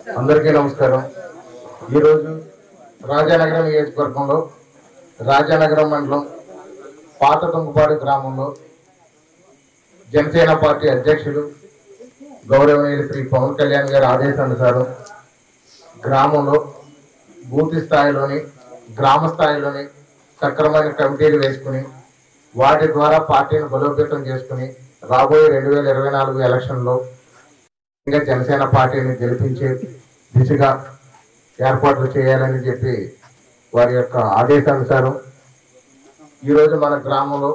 అందరికీ నమస్కారం ఈరోజు రాజానగరం నియోజకవర్గంలో రాజానగరం మండలం పాత తుంగపాడు గ్రామంలో జనసేన పార్టీ అధ్యక్షులు గౌరవనీయులు శ్రీ పవన్ కళ్యాణ్ గారి ఆదేశానుసారం గ్రామంలో బూత్ స్థాయిలోని గ్రామ స్థాయిలోని సక్రమైన కమిటీలు వేసుకుని వాటి ద్వారా పార్టీని బలోపేతం చేసుకుని రాబోయే రెండు వేల ఇరవై నాలుగు ఎలక్షన్లో ఇంకా జనసేన పార్టీని గెలిపించే దిశగా ఏర్పాట్లు చేయాలని చెప్పి వారి యొక్క ఆదేశానుసారం ఈరోజు మన గ్రామంలో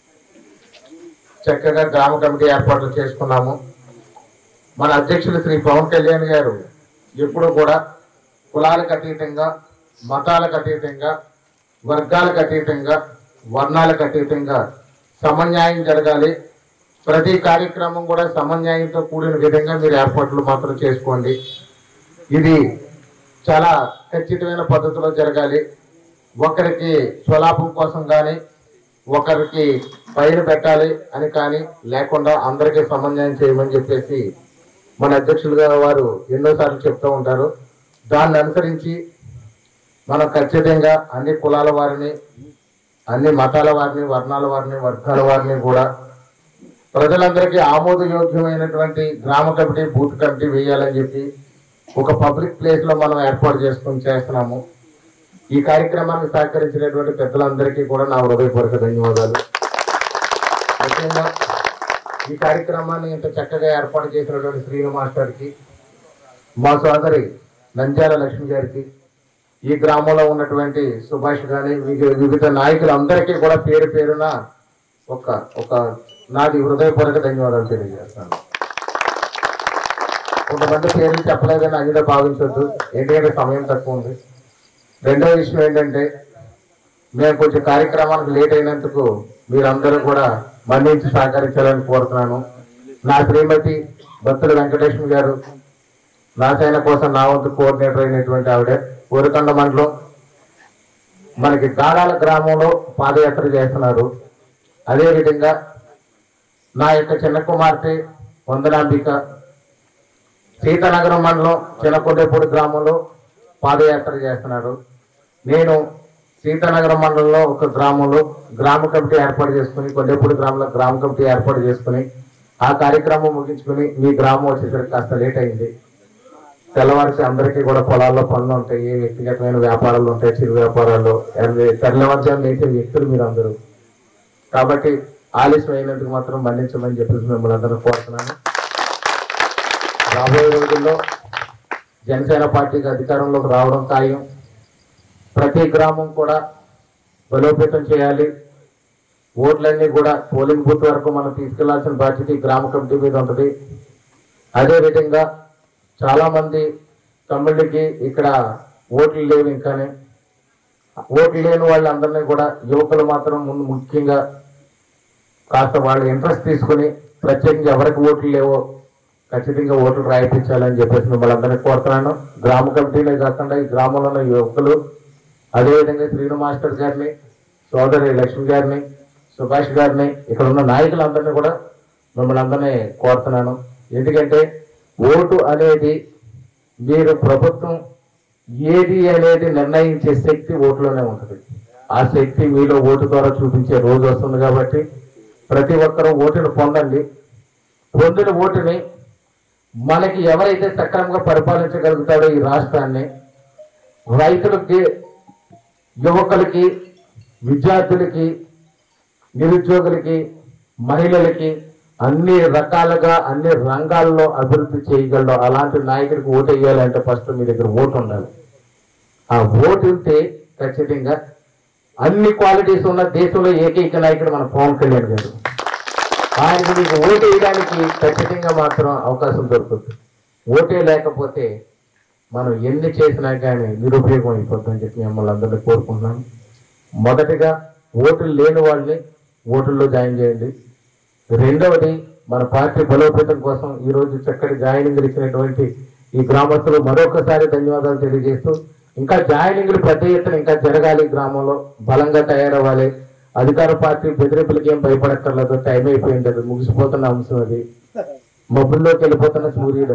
చక్కగా గ్రామ కమిటీ ఏర్పాట్లు చేసుకున్నాము మన అధ్యక్షులు శ్రీ పవన్ కళ్యాణ్ గారు ఎప్పుడు కూడా కులాలకు అతీతంగా మతాలకు అతీతంగా వర్గాలకు అతీతంగా వర్ణాలకు అతీతంగా సమన్యాయం జరగాలి ప్రతి కార్యక్రమం కూడా సమన్యాయంతో కూడిన విధంగా మీరు ఏర్పాట్లు మాత్రం చేసుకోండి ఇది చాలా ఖచ్చితమైన పద్ధతిలో జరగాలి ఒకరికి స్వలాభం కోసం కానీ ఒకరికి పైన పెట్టాలి అని కానీ లేకుండా అందరికీ సమన్వయం చేయమని చెప్పేసి మన అధ్యక్షులుగా వారు ఎన్నోసార్లు చెప్తూ ఉంటారు దాన్ని అనుసరించి మనం ఖచ్చితంగా అన్ని కులాల వారిని అన్ని మతాల వారిని వర్ణాల వారిని వర్గాల వారిని కూడా ప్రజలందరికీ ఆమోదయోగ్యమైనటువంటి గ్రామ కమిటీ బూత్ కమిటీ వేయాలని చెప్పి ఒక పబ్లిక్ ప్లేస్ లో మనం ఏర్పాటు చేసుకుని చేస్తున్నాము ఈ కార్యక్రమానికి సహకరించినటువంటి పెద్దలందరికీ కూడా నా హృదయపూర్వక ధన్యవాదాలు ముఖ్యంగా ఈ కార్యక్రమాన్ని ఇంత చక్కగా ఏర్పాటు చేసినటువంటి శ్రీను మాస్టర్కి మా సోదరి నంద్యాల లక్ష్మి గారికి ఈ గ్రామంలో ఉన్నటువంటి సుభాష్ గాని వివి- వివిధ నాయకులందరికీ కూడా పేరు పేరున ఒక ఒక నాది హృదయపూర్వక ధన్యవాదాలు తెలియజేస్తాను కొంతమంది పేర్లు చెప్పలేదని అదిగా భావించొద్దు ఎందుకంటే సమయం తక్కువ ఉంది రెండో విషయం ఏంటంటే మేము కొంచెం కార్యక్రమానికి లేట్ అయినందుకు మీరందరూ కూడా మన్నించి సహకరించాలని కోరుతున్నాను నా శ్రీమతి భక్తుల వెంకటేశ్వర గారు నా సేన కోసం నా వంతు కోఆర్డినేటర్ అయినటువంటి ఆవిడ ఊరికొండ మండలం మనకి గాడాల గ్రామంలో పాదయాత్ర చేస్తున్నారు అదేవిధంగా నా యొక్క చిన్న కుమార్తె వందనాంబిక సీతానగరం మండలం చిన్నకొండేపూడి గ్రామంలో పాదయాత్ర చేస్తున్నారు నేను సీతానగరం మండలంలో ఒక గ్రామంలో గ్రామ కమిటీ ఏర్పాటు చేసుకుని కొండేపూడి గ్రామంలో గ్రామ కమిటీ ఏర్పాటు చేసుకుని ఆ కార్యక్రమం ముగించుకుని మీ గ్రామం వచ్చేసరికి కాస్త లేట్ అయింది తెల్లవారిసి అందరికీ కూడా పొలాల్లో పనులు ఉంటాయి వ్యక్తిగతమైన వ్యాపారాలు ఉంటాయి చిరు వ్యాపారాలు తెల్లవారుజాము వేసే వ్యక్తులు మీరు అందరూ కాబట్టి ఆలస్యం అయినందుకు మాత్రం మన్నించమని చెప్పేసి మిమ్మల్ని అందరూ కోరుతున్నాను రాబోయే రోజుల్లో జనసేన పార్టీకి అధికారంలోకి రావడం ఖాయం ప్రతి గ్రామం కూడా బలోపేతం చేయాలి ఓట్లన్నీ కూడా పోలింగ్ బూత్ వరకు మనం తీసుకెళ్లాల్సిన బాధ్యత ఈ గ్రామ కమిటీ మీద ఉంటుంది అదేవిధంగా చాలా మంది తమ్ముళ్ళకి ఇక్కడ ఓట్లు లేవు ఇంకానే ఓట్లు లేని వాళ్ళందరినీ కూడా యువకులు మాత్రం ముందు ముఖ్యంగా కాస్త వాళ్ళు ఇంట్రెస్ట్ తీసుకుని ప్రత్యేకంగా ఎవరికి ఓట్లు లేవో ఖచ్చితంగా ఓట్లు రాయిపించాలని చెప్పేసి మిమ్మల్ని అందరినీ కోరుతున్నాను గ్రామ కమిటీలే కాకుండా ఈ గ్రామంలో ఉన్న యువకులు అదేవిధంగా శ్రీను మాస్టర్ గారిని సోదరి లక్ష్మి గారిని సుభాష్ గారిని ఇక్కడ ఉన్న నాయకులందరినీ కూడా మిమ్మల్ని అందరినీ కోరుతున్నాను ఎందుకంటే ఓటు అనేది మీరు ప్రభుత్వం ఏది అనేది నిర్ణయించే శక్తి ఓటులోనే ఉంటుంది ఆ శక్తి మీలో ఓటు ద్వారా చూపించే రోజు వస్తుంది కాబట్టి ప్రతి ఒక్కరూ ఓటును పొందండి పొందిన ఓటుని మనకి ఎవరైతే సక్రమంగా పరిపాలించగలుగుతాడో ఈ రాష్ట్రాన్ని రైతులకి యువకులకి విద్యార్థులకి నిరుద్యోగులకి మహిళలకి అన్ని రకాలుగా అన్ని రంగాల్లో అభివృద్ధి చేయగలడు అలాంటి నాయకుడికి ఓటు వేయాలంటే ఫస్ట్ మీ దగ్గర ఓటు ఉండాలి ఆ ఓటు ఉంటే ఖచ్చితంగా అన్ని క్వాలిటీస్ ఉన్న దేశంలో ఏకైక నాయకుడు మన పవన్ కళ్యాణ్ గారు ఆయనకి మీకు ఓటు వేయడానికి ఖచ్చితంగా మాత్రం అవకాశం దొరుకుతుంది ఓటే లేకపోతే మనం ఎన్ని చేసినా కానీ నిరుపయోగం అయిపోతుందని చెప్పి మిమ్మల్ని అందరినీ కోరుకుంటున్నాను మొదటిగా ఓటులు లేని వాళ్ళని ఓటుల్లో జాయిన్ చేయండి రెండవది మన పార్టీ బలోపేతం కోసం ఈ రోజు చక్కటి జాయినింగ్ ఇచ్చినటువంటి ఈ గ్రామస్తులు మరొకసారి ధన్యవాదాలు తెలియజేస్తూ ఇంకా జాయినింగ్లు పెద్ద ఎత్తున ఇంకా జరగాలి గ్రామంలో బలంగా తయారవ్వాలి అధికార పార్టీ బెదిరింపులకి ఏం భయపడక్కర్లేదు టైం అయిపోయింది అది ముగిసిపోతున్న అంశం అది మబ్బుల్లోకి వెళ్ళిపోతున్న సూర్యుడు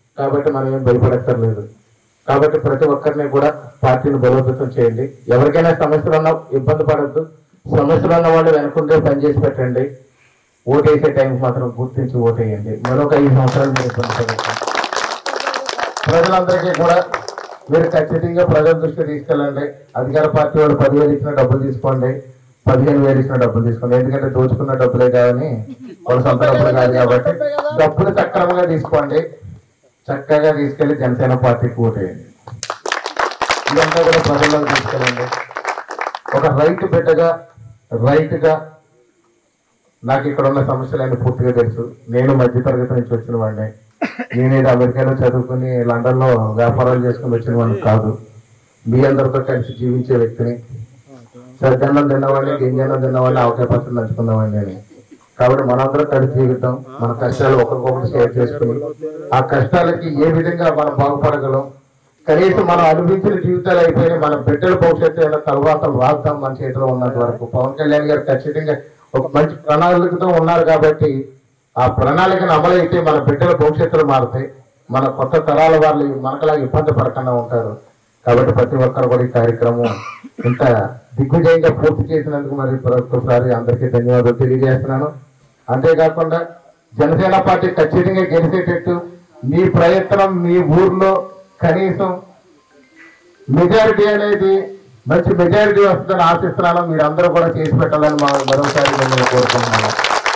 కాబట్టి మనం ఏం భయపడక్కర్లేదు కాబట్టి ప్రతి ఒక్కరిని కూడా పార్టీని బలోపేతం చేయండి ఎవరికైనా సమస్యలు ఉన్నా ఇబ్బంది పడద్దు సమస్యలు ఉన్న వాళ్ళు వెనకుండే పనిచేసి పెట్టండి ఓటేసే టైంకి మాత్రం గుర్తించి ఓటేయండి మరొక ఐదు సంవత్సరాలు మీరు ఇబ్బంది పడద్దు ప్రజలందరికీ కూడా మీరు ఖచ్చితంగా ప్రజల దృష్టి తీసుకెళ్ళండి అధికార పార్టీ వాళ్ళు పదివేలు ఇచ్చిన డబ్బులు తీసుకోండి పదిహేను వేలు ఇచ్చిన డబ్బులు తీసుకోండి ఎందుకంటే దోచుకున్న డబ్బులే కాదని వాళ్ళ సొంత డబ్బులు కాదు కాబట్టి డబ్బులు సక్రమంగా తీసుకోండి చక్కగా తీసుకెళ్లి జనసేన పార్టీకి ఓటేయండి ఇదంతా కూడా ప్రజల్లోకి తీసుకెళ్ళండి ఒక రైతు బిడ్డగా రైతుగా నాకు ఇక్కడ ఉన్న సమస్యలన్నీ పూర్తిగా తెలుసు నేను మధ్యతరగతి నుంచి వచ్చిన వాడిని నేనేదో అమెరికాలో చదువుకుని లండన్ లో వ్యాపారాలు చేసుకుని వచ్చిన వాడిని కాదు మీ అందరితో కలిసి జీవించే వ్యక్తిని సద్దన్నం తిన్నవాడిని గింజన్నం తిన్నవాడిని అవకాశ పత్రం నంచుకున్నవాడిని నేను కాబట్టి మనందరం కలిసి జీవితం మన కష్టాలు ఒకరికొకరు షేర్ చేసుకుని ఆ కష్టాలకి ఏ విధంగా మనం బాగుపడగలం కనీసం మనం అనుభవించిన జీవితాలు అయిపోయి మన బిడ్డల భవిష్యత్తు ఏమైనా తర్వాత రాద్దాం మన చేతిలో ఉన్నంత వరకు పవన్ కళ్యాణ్ గారు ఖచ్చితంగా ఒక మంచి ప్రణాళికతో ఉన్నారు కాబట్టి ఆ ప్రణాళికను అమలైతే మన బిడ్డల భవిష్యత్తులు మారుతాయి మన కొత్త తరాల వాళ్ళు మనకలాగా ఇబ్బంది పడకుండా ఉంటారు కాబట్టి ప్రతి ఒక్కరు కూడా ఈ కార్యక్రమం ఇంత దిగ్విజయంగా పూర్తి చేసినందుకు మరి మరొకసారి అందరికీ ధన్యవాదాలు తెలియజేస్తున్నాను అంతేకాకుండా జనసేన పార్టీ ఖచ్చితంగా గెలిచేటట్టు మీ ప్రయత్నం మీ ఊర్లో కనీసం మెజారిటీ అనేది మంచి మెజారిటీ వస్తుందని ఆశిస్తున్నాను మీరు అందరూ కూడా చేసి పెట్టాలని మా మరొకసారి నేను కోరుకుంటున్నాను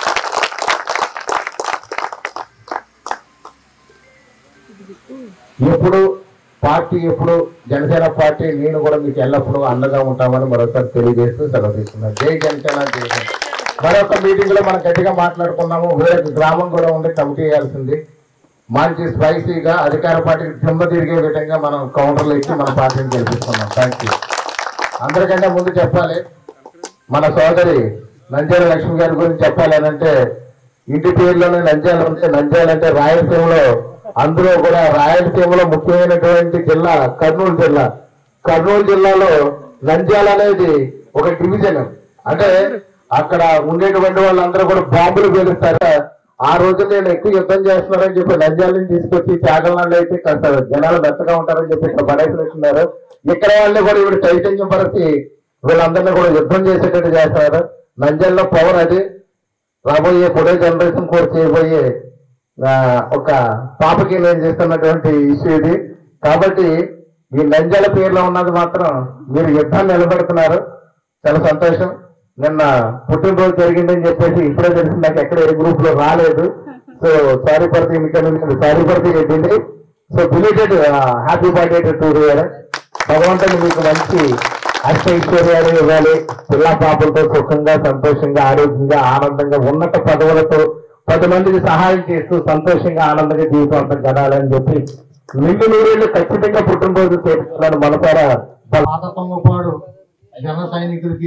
ఎప్పుడు పార్టీ ఎప్పుడు జనసేన పార్టీ నేను కూడా మీకు ఎల్లప్పుడూ అండగా ఉంటామని మరొకసారి తెలియజేస్తూ సెలవు తీసుకున్నాను జై జనసేన జై జన. మరొక మీటింగ్ లో మనం గట్టిగా మాట్లాడుకున్నాము వేరే గ్రామం కూడా ఉండి కమిటీ వేయాల్సింది మంచి స్పైసీగా అధికార పార్టీకి దిమ్మ తిరిగే విధంగా మనం కౌంటర్లు ఇచ్చి మన పార్టీని గెలిపిస్తున్నాం థ్యాంక్ యూ అందరికంటే ముందు చెప్పాలి మన సోదరి నంద్యాల లక్ష్మి గారి గురించి చెప్పాలి అని అంటే ఇంటి పేరులోనే నంద్యాల ఉంటే నంద్యాల అంటే రాయలసీమలో అందులో కూడా రాయలసీమలో ముఖ్యమైనటువంటి జిల్లా కర్నూలు జిల్లా కర్నూలు జిల్లాలో నంద్యాల అనేది ఒక డివిజన్ అంటే అక్కడ ఉండేటువంటి వాళ్ళందరూ కూడా బాంబులు పేలుస్తారు ఆ రోజు నేను ఎక్కువ యుద్ధం చేస్తున్నారని చెప్పి నంద్యాలని తీసుకొచ్చి త్యాగలను అయితే కాస్త జనాలు మెత్తగా ఉంటారని చెప్పి ఇక్కడ పడేసినట్టున్నారు ఇక్కడ వాళ్ళని కూడా ఇప్పుడు చైతన్యం పరిచి వీళ్ళందరినీ కూడా యుద్ధం చేసేటట్టు చేస్తారు నంద్యాలలో పవర్ అది రాబోయే పొడే జనరేషన్ కూడా చేయబోయే ఆ, ఒక పాపకి నేను చేస్తున్నటువంటి ఇష్యూ ఇది కాబట్టి ఈ నంజాల పేరులో ఉన్నది మాత్రం మీరు యుద్ధాన్ని నిలబెడుతున్నారు చాలా సంతోషం నిన్న పుట్టినరోజు జరిగిందని చెప్పేసి ఇప్పుడే తెలిసి నాకు ఎక్కడ ఏ గ్రూప్ లో రాలేదు సో సారీ పడితే మీకు సారీ పడితే చెప్పింది so belated happy birthday to భగవంతుని మీకు మంచి అష్టైశ్వర్యాలు ఇవ్వాలి పిల్ల పాపలతో సుఖంగా సంతోషంగా ఆరోగ్యంగా ఆనందంగా ఉన్నత పదవులతో పది మందికి సహాయం చేస్తూ సంతోషంగా ఆనందంగా జీవితం అంతా గడాలని చెప్పి నిండు నూరేళ్ళు ఖచ్చితంగా పుట్టినరోజు చేసుకోవాలని మనసారా పాత తొంగపాడు జన సైనికులకి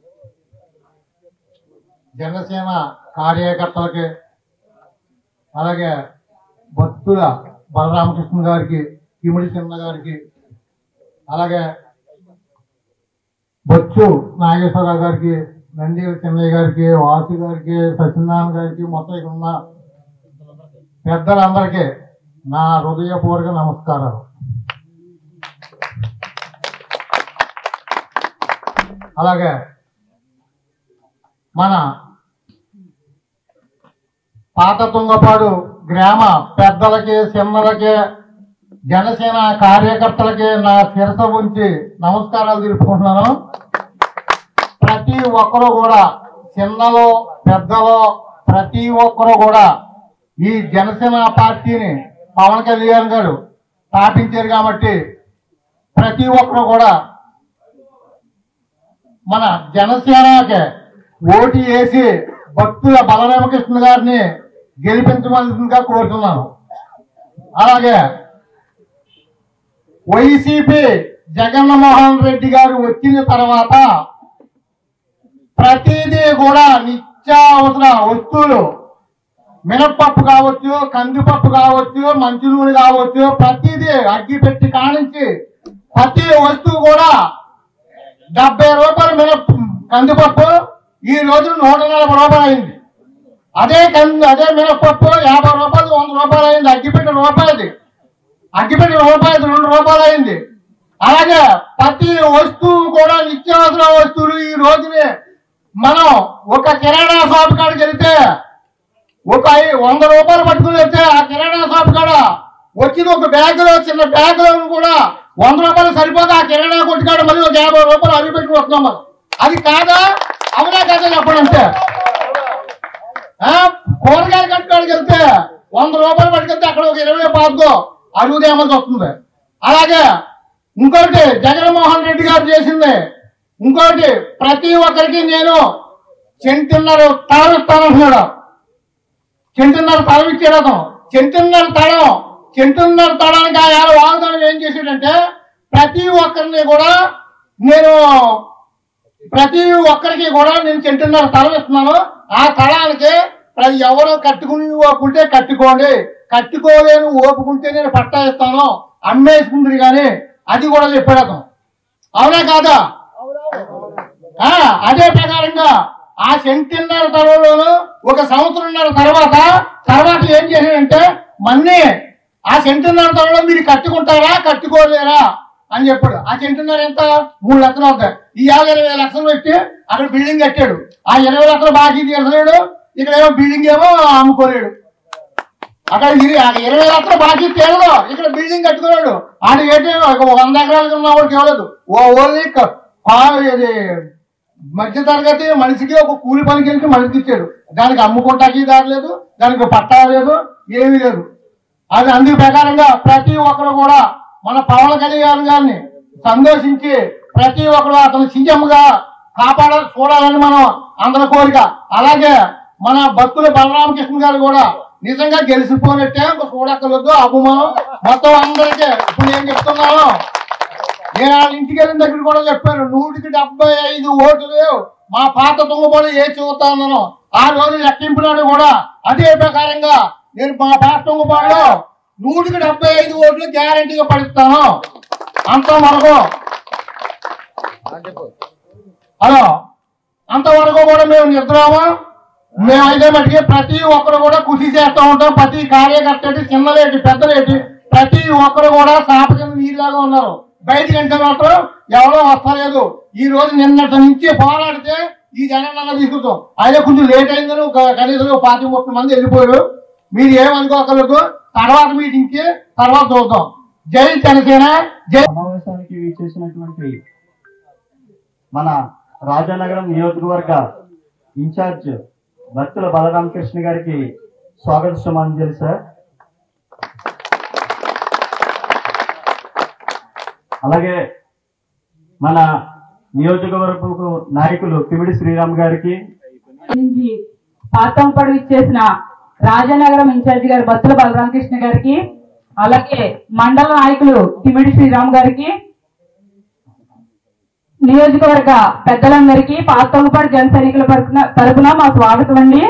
జనసేన కార్యకర్తలకి అలాగే భక్తుల బలరామకృష్ణ గారికి కిమిడి చిన్న గారికి అలాగే బొచ్చు నాగేశ్వరరావు గారికి నంది చిన్నయ్య గారికి వాసు గారికి సత్యనారాయణ గారికి మొత్తం ఇక్కడ ఉన్న పెద్దలందరికీ నా హృదయపూర్వక నమస్కారాలు అలాగే మన పాత తుంగపాడు గ్రామ పెద్దలకి చిన్నలకి జనసేన కార్యకర్తలకి నా శిరస ఉంచి నమస్కారాలు తెలుపుకుంటున్నాను ప్రతి ఒక్కరూ కూడా చిన్నలో పెద్దలో ప్రతి ఒక్కరూ కూడా ఈ జనసేన పార్టీని పవన్ కళ్యాణ్ గారు స్థాపించారు కాబట్టి ప్రతి ఒక్కరూ కూడా మన జనసేనకి ఓటు వేసి భక్తుల బలరామకృష్ణ గారిని గెలిపించవలసిందిగా కోరుతున్నాను అలాగే వైసీపీ జగన్మోహన్ రెడ్డి గారు వచ్చిన తర్వాత ప్రతిదీ కూడా నిత్యావసర వస్తువులు మినప్పప్పు కావచ్చు కందిపప్పు కావచ్చు మంచి నూనె కావచ్చు ప్రతిదీ అగ్గి పెట్టి కానించి ప్రతి వస్తువు కూడా డెబ్బై రూపాయలు మినప్ కందిపప్పు ఈ రోజు నూట నలభై రూపాయలు అయింది అదే కంది అదే మినప్పప్పు యాభై రూపాయలు వంద రూపాయలు అయింది అగ్గిపెట్టిన రూపాయలది అగ్గిపెట్టి రూపాయలు రెండు రూపాయలు అయింది అలాగే ప్రతి వస్తువు కూడా నిత్యావసర వస్తువులు ఈ రోజుని మనం ఒక కిరాణా షాప్ కాడికి వెళ్తే ఒక ఐ- వంద రూపాయలు పట్టుకుని వెళ్తే ఆ కిరాణా షాప్ కాడ వచ్చిన ఒక బ్యాగ్ లో చిన్న బ్యాగ్ లో కూడా వంద రూపాయలు సరిపోక ఆ కిరాణా కొట్టుకాడ మళ్ళీ ఒక యాభై రూపాయలు అవి పెట్టుకుని వస్తున్నాం మనం అది కాదా అవునా కాదా చెప్పండి అంతే ఆ, కూరగాయల కట్టుకోడికి వెళ్తే వంద రూపాయలు పట్టుకెళ్తే అక్కడ ఒక ఇరవై పాతుకో అడుగుదేమని వస్తుంది అలాగే ఇంకోటి జగన్మోహన్ రెడ్డి గారు చేసింది ఇంకోటి ప్రతి ఒక్కరికి నేను చెంటున్నర తలం ఇస్తానంటున్నాడు చెంటున్నర తలం ఇచ్చాడు అతను చెంటున్నర తలం చెంటున్నర తలానికి ఆ ఏళ్ళ వాగ్దానం ఏం చేశాడంటే ప్రతి ఒక్కరిని కూడా నేను ప్రతి ఒక్కరికి కూడా నేను చెంటున్నర తలం ఇస్తున్నాను ఆ తలానికి ప్రతి ఎవరో కట్టుకుని ఓపుకుంటే కట్టుకోండి కట్టుకోలేని ఓపుకుంటే నేను పట్టా ఇస్తాను అమ్మేసుకుంటుంది కానీ అది కూడా చెప్పాడు అతను అవునా కాదా ఆ, అదే ప్రకారంగా ఆ సెంటిన్నర తరంలోను ఒక సంవత్సరంన్నర తర్వాత తర్వాత ఏం చేశాడంటే మన్ని ఆ సెంటిన్నర తరంలో మీరు కట్టుకుంటారా కట్టుకోలేరా అని చెప్పాడు ఆ సెంటిన్నర ఎంత మూడు లక్షలు అవుతాయి ఈ యాభై ఇరవై లక్షలు పెట్టి అక్కడ బిల్డింగ్ కట్టాడు ఆ ఇరవై లక్షలు బాకీ తీర్చలేడు ఇక్కడ ఏమో బిల్డింగ్ ఏమో అమ్ముకోలేడు అక్కడ ఇరి- అక్కడ ఇరవై లక్షలు బాకీ తీరదు ఇక్కడ బిల్డింగ్ కట్టుకున్నాడు ఆడు ఏంటి ఒక వంద ఎకరాలకు ఉన్న వాడికి ఇవ్వలేదు ఓ ఓన్లీ క- పా- ఇది మధ్య తరగతి మనిషికి ఒక కూలి పనికి వెళ్తే మనిషికి ఇచ్చాడు దానికి అమ్ముకుంటాకి దారి లేదు దానికి పట్టా లేదు ఏమీ లేదు అది అందుకు ప్రకారంగా ప్రతి ఒక్కరు కూడా మన పవన్ కళ్యాణ్ గారిని సంతోషించి ప్రతి ఒక్కరు అతను సీఎంగా కాపాడ చూడాలని మనం అందరి కోరిక అలాగే మన భక్తులు బలరామకృష్ణ గారు కూడా నిజంగా గెలిచిపోయినట్టే ఇంక చూడక్కర్లేదు అభిమానం మొత్తం అందరికీ ఇప్పుడు నేను చెప్తున్నాను నేను వాళ్ళ ఇంటికి వెళ్ళిన దగ్గర కూడా చెప్పాను నూటికి డెబ్బై ఐదు ఓట్లు లేవు మా పాత తుంగబడి ఏ చూస్తా ఉన్నాను ఆ రోజు లెక్కింపునాడు కూడా అదే ప్రకారంగా నేను మా పాత తుంగబడిలో నూటికి డెబ్బై ఐదు ఓట్లు గ్యారంటీగా పడిస్తాను అంతవరకు హలో అంతవరకు కూడా మేము నిద్రామా మేము అయితే మటుకి ప్రతి ఒక్కరు కూడా కృషి చేస్తూ ఉంటాం ప్రతి కార్యకర్త ఏంటి, చిన్నలేటి పెద్దలేటి ప్రతి ఒక్కరు కూడా సాప కింద నీళ్ళలాగా ఉన్నారు బయటికి అంటే మాత్రం ఎవరో వస్తలేదు ఈ రోజు నిన్నటి నుంచి పోరాడితే ఈ జనాన్ని తీసుకుంటాం అయితే కొంచెం లేట్ అయిందని ఒక కనీసం ఒక పాతి ముప్పై మంది వెళ్ళిపోయారు మీరు ఏమనుకోకర్లేదు తర్వాత మీటింగ్కి తర్వాత చూద్దాం జై జనసేన జై సమావేశానికి చేసినటువంటి మన రాజానగరం నియోజకవర్గ ఇన్ఛార్జ్ భక్తుల బలరామకృష్ణ గారికి స్వాగత సుమాంజలి సార్ అలాగే మన నియోజకవర్గపు నాయకులు కిమిడి శ్రీరామ్ గారికి నుంచి పాతంపడు ఇచ్చేసిన రాజనగరం ఇన్ఛార్జి గారు బత్తుల బలరామకృష్ణ గారికి అలాగే మండల నాయకులు తిమిడి శ్రీరామ్ గారికి నియోజకవర్గ పెద్దలందరికీ పాతంపడు జన సైనికుల తరపున తరపున మా స్వాగతం అండి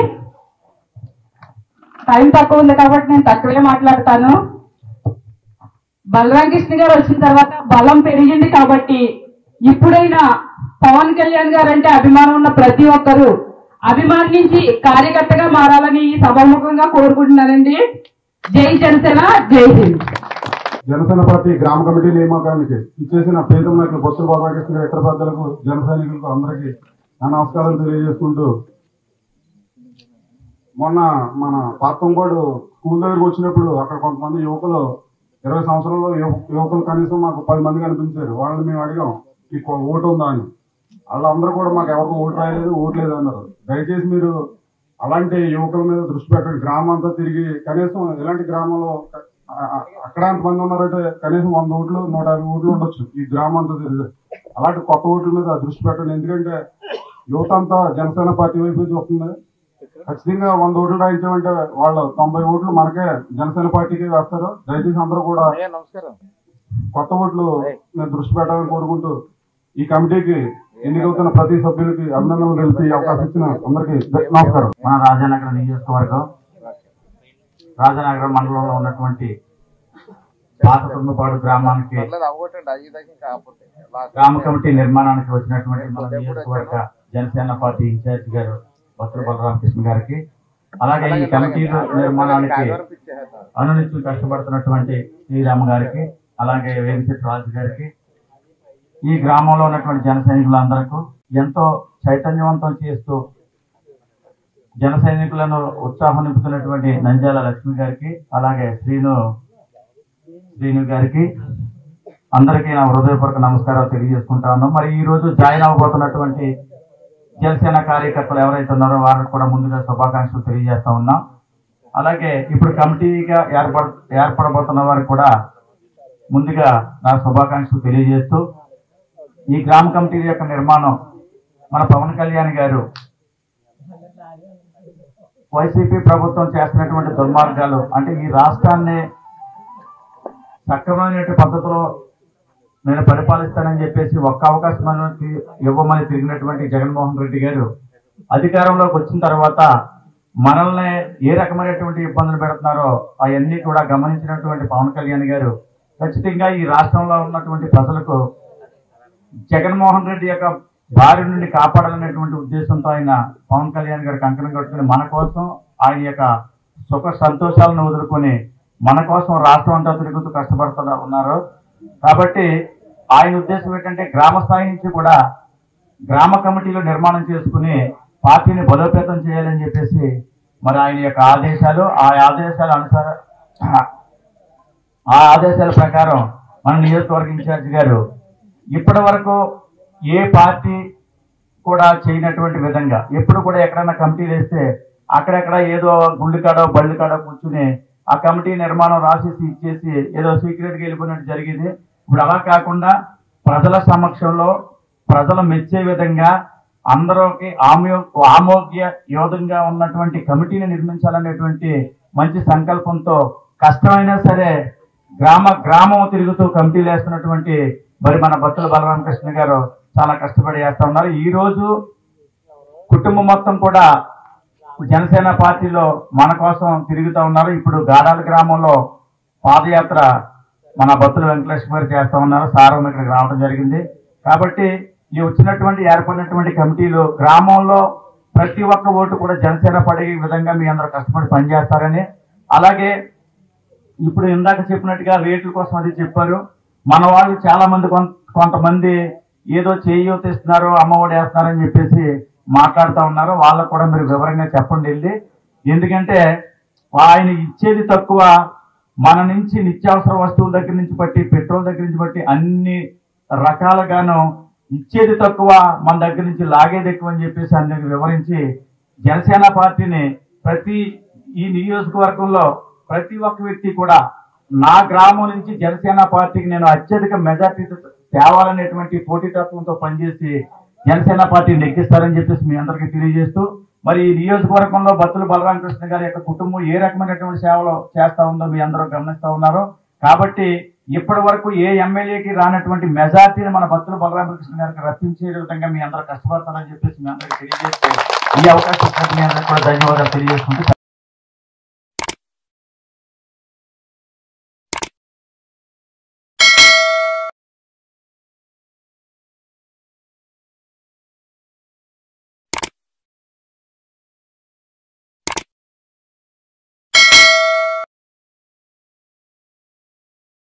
టైం తక్కువ ఉంది కాబట్టి నేను తక్కువే మాట్లాడతాను బలరామకృష్ణ గారు వచ్చిన తర్వాత బలం పెరిగింది కాబట్టి ఇప్పుడైనా పవన్ కళ్యాణ్ గారు అంటే అభిమానం ఉన్న ప్రతి ఒక్కరూ అభిమానించి కార్యకర్తగా మారాలని ఈ సభాముఖంగా కోరుకుంటున్నానండి జై జనసేన జై హింద్ జనసేన పార్టీ గ్రామ కమిటీ నియామకానికి ఇచ్చేసిన ప్రీతం నాయకులు బొత్తుల బాలకృష్ణ గారి ఇతర పెద్దలకు జన సైనికులకు అందరికీ నా నమస్కారం తెలియజేసుకుంటూ మొన్న మన పాతంపాడు స్కూల్ దగ్గరకు వచ్చినప్పుడు అక్కడ కొంతమంది యువకులు ఇరవై సంవత్సరాల్లో యువ- యువకులు కనీసం మాకు పది మంది కనిపించారు వాళ్ళని మేము అడిగాం మీకు ఓటు ఉందా అని వాళ్ళందరూ కూడా మాకు ఎవరికి ఓటు రాయలేదు ఓటు లేదు అన్నారు దయచేసి మీరు అలాంటి యువకుల మీద దృష్టి పెట్టండి గ్రామం అంతా తిరిగి కనీసం ఇలాంటి గ్రామంలో ఆ- ఆ- అక్కడ ఎంతమంది ఉన్నారంటే కనీసం వంద ఓట్లు నూట యాభై ఓట్లు ఉండొచ్చు ఈ గ్రామం అంతా తిరిగి అలాంటి కొత్త ఓట్ల మీద దృష్టి పెట్టండి ఎందుకంటే యువత అంతా జనసేన పార్టీ వైపు చూస్తుంది ఖచ్చితంగా వంద ఓట్లు రాయించామంటే వాళ్ళు తొంభై ఓట్లు మనకే జనసేన పార్టీకి వేస్తారు దయచేసి అందరూ కూడా కొత్త ఓట్లు మీద దృష్టి పెట్టాలని కోరుకుంటూ ఈ కమిటీకి ఎన్నికవుతున్న ప్రతి సభ్యులకి అభినందనలు తెలిపి ఈ అవకాశం ఇచ్చిన అందరికీ నమస్కారం మన రాజానగరం నియోజకవర్గం రాజానగరం మండలంలో ఉన్నటువంటి పాత తుమ్మపాడు గ్రామానికి గ్రామ కమిటీ నిర్మాణానికి వచ్చినటువంటి మన నియోజకవర్గ జనసేన పార్టీ ఇన్ఛార్జ్ గారు భక్తుల బలరామకృష్ణ గారికి అలాగే ఈ కమిటీ నిర్మాణానికి అనునిత్యం కష్టపడుతున్నటువంటి శ్రీరామ్ గారికి అలాగే వేమిశెట్టి రాజు గారికి ఈ గ్రామంలో ఉన్నటువంటి జన సైనికులందరకు ఎంతో చైతన్యవంతం చేస్తూ జన సైనికులను ఉత్సాహం నింపుతున్నటువంటి నంద్యాల లక్ష్మి గారికి అలాగే శ్రీను శ్రీను గారికి అందరికీ నా హృదయపూర్వక నమస్కారాలు తెలియజేసుకుంటా ఉన్నాం మరి ఈ రోజు జాయిన్ అవ్వబోతున్నటువంటి జనసేన కార్యకర్తలు ఎవరైతే ఉన్నారో వారికి కూడా ముందుగా శుభాకాంక్షలు తెలియజేస్తా ఉన్నాం అలాగే ఇప్పుడు కమిటీగా ఏర్పడ ఏర్పడబోతున్న వారికి కూడా ముందుగా నా శుభాకాంక్షలు తెలియజేస్తూ ఈ గ్రామ కమిటీ యొక్క నిర్మాణం మన పవన్ కళ్యాణ్ గారు వైసీపీ ప్రభుత్వం చేస్తున్నటువంటి దుర్మార్గాలు అంటే ఈ రాష్ట్రాన్ని సక్రమమైన పద్ధతిలో నేను పరిపాలిస్తానని చెప్పేసి ఒక్క అవకాశం మనకి ఇవ్వమని తిరిగినటువంటి జగన్మోహన్ రెడ్డి గారు అధికారంలోకి వచ్చిన తర్వాత మనల్ని ఏ రకమైనటువంటి ఇబ్బందులు పెడుతున్నారో అవన్నీ కూడా గమనించినటువంటి పవన్ కళ్యాణ్ గారు ఖచ్చితంగా ఈ రాష్ట్రంలో ఉన్నటువంటి ప్రజలకు జగన్మోహన్ రెడ్డి యొక్క బారి నుండి కాపాడాలనేటువంటి ఉద్దేశంతో ఆయన పవన్ కళ్యాణ్ గారు కంకణం కట్టుకుని మన కోసం ఆయన యొక్క సుఖ సంతోషాలను వదులుకొని మన కోసం రాష్ట్రం అంతా తిరుగుతూ కష్టపడుతూ ఉన్నారు కాబట్టి ఆయన ఉద్దేశం ఏంటంటే గ్రామ స్థాయి నుంచి కూడా గ్రామ కమిటీలు నిర్మాణం చేసుకుని పార్టీని బలోపేతం చేయాలని చెప్పేసి మరి ఆయన యొక్క ఆదేశాలు ఆ ఆదేశాల అనుసార ఆ ఆదేశాల ప్రకారం మన నియోజకవర్గ ఇన్ఛార్జ్ గారు ఇప్పటి వరకు ఏ పార్టీ కూడా చేయనటువంటి విధంగా ఎప్పుడు కూడా ఎక్కడైనా కమిటీలు వేస్తే అక్కడెక్కడ ఏదో గుళ్ళు కాడో బళ్ళు కాడో కూర్చుని ఆ కమిటీ నిర్మాణం రాసేసి ఇచ్చేసి ఏదో సీక్రెట్గా వెళ్ళిపోయినట్టు జరిగింది ఇప్పుడు అలా కాకుండా ప్రజల సమక్షంలో ప్రజలు మెచ్చే విధంగా అందరికి ఆమో ఆమోగ్య యోధంగా ఉన్నటువంటి కమిటీని నిర్మించాలనేటువంటి మంచి సంకల్పంతో కష్టమైనా సరే గ్రామ గ్రామం తిరుగుతూ కమిటీలు వేస్తున్నటువంటి మరి మన భక్తుల బలరామకృష్ణ గారు చాలా కష్టపడి వేస్తా ఉన్నారు ఈ రోజు కుటుంబం మొత్తం కూడా జనసేన పార్టీలో మన కోసం తిరుగుతూ ఉన్నారు ఇప్పుడు గాడాల గ్రామంలో పాదయాత్ర మన భక్తులు వెంకటలక్ష్మి గారు చేస్తా ఉన్నారు సారం ఇక్కడికి రావడం జరిగింది కాబట్టి ఈ వచ్చినటువంటి ఏర్పడినటువంటి కమిటీలు గ్రామంలో ప్రతి ఒక్క ఓటు కూడా జనసేన పడే విధంగా మీ అందరూ కష్టపడి పనిచేస్తారని అలాగే ఇప్పుడు ఇందాక చెప్పినట్టుగా రేట్ల కోసం అది చెప్పారు మన వాళ్ళు చాలా మంది కొంత- కొంతమంది ఏదో చేయూత ఇస్తున్నారు అమ్మఒడి వేస్తున్నారని చెప్పేసి మాట్లాడుతూ ఉన్నారు వాళ్ళకు కూడా మీరు వివరంగా చెప్పండి వెళ్ళి ఎందుకంటే ఆయన ఇచ్చేది తక్కువ మన నుంచి నిత్యావసర వస్తువుల దగ్గర నుంచి బట్టి పెట్రోల్ దగ్గర నుంచి బట్టి అన్ని రకాలుగాను ఇచ్చేది తక్కువ మన దగ్గర నుంచి లాగేది ఎక్కువ అని చెప్పేసి అందరికి వివరించి జనసేన పార్టీని ప్రతి ఈ నియోజకవర్గంలో ప్రతి ఒక్క వ్యక్తి కూడా నా గ్రామం నుంచి జనసేన పార్టీకి నేను అత్యధిక మెజార్టీ తేవాలనేటువంటి పోటీతత్వంతో పనిచేసి జనసేన పార్టీ నెగ్గిస్తారని చెప్పేసి మీ అందరికీ తెలియజేస్తూ మరి ఈ నియోజకవర్గంలో బత్తుల బలరామకృష్ణ గారి యొక్క కుటుంబం ఏ రకమైనటువంటి సేవలు చేస్తా ఉందో మీ అందరూ గమనిస్తా ఉన్నారు కాబట్టి ఇప్పటి వరకు ఏ ఎమ్మెల్యేకి రానటువంటి మెజార్టీని మన బత్తుల బలరామకృష్ణ గారికి రప్పించే విధంగా మీ అందరూ కష్టపడతారని చెప్పేసి మీ అందరికీ తెలియజేస్తూ ఈ అవకాశం ఇచ్చినందుకు మీ అందరికీ కూడా ధన్యవాదాలు తెలియజేసుకుంటూ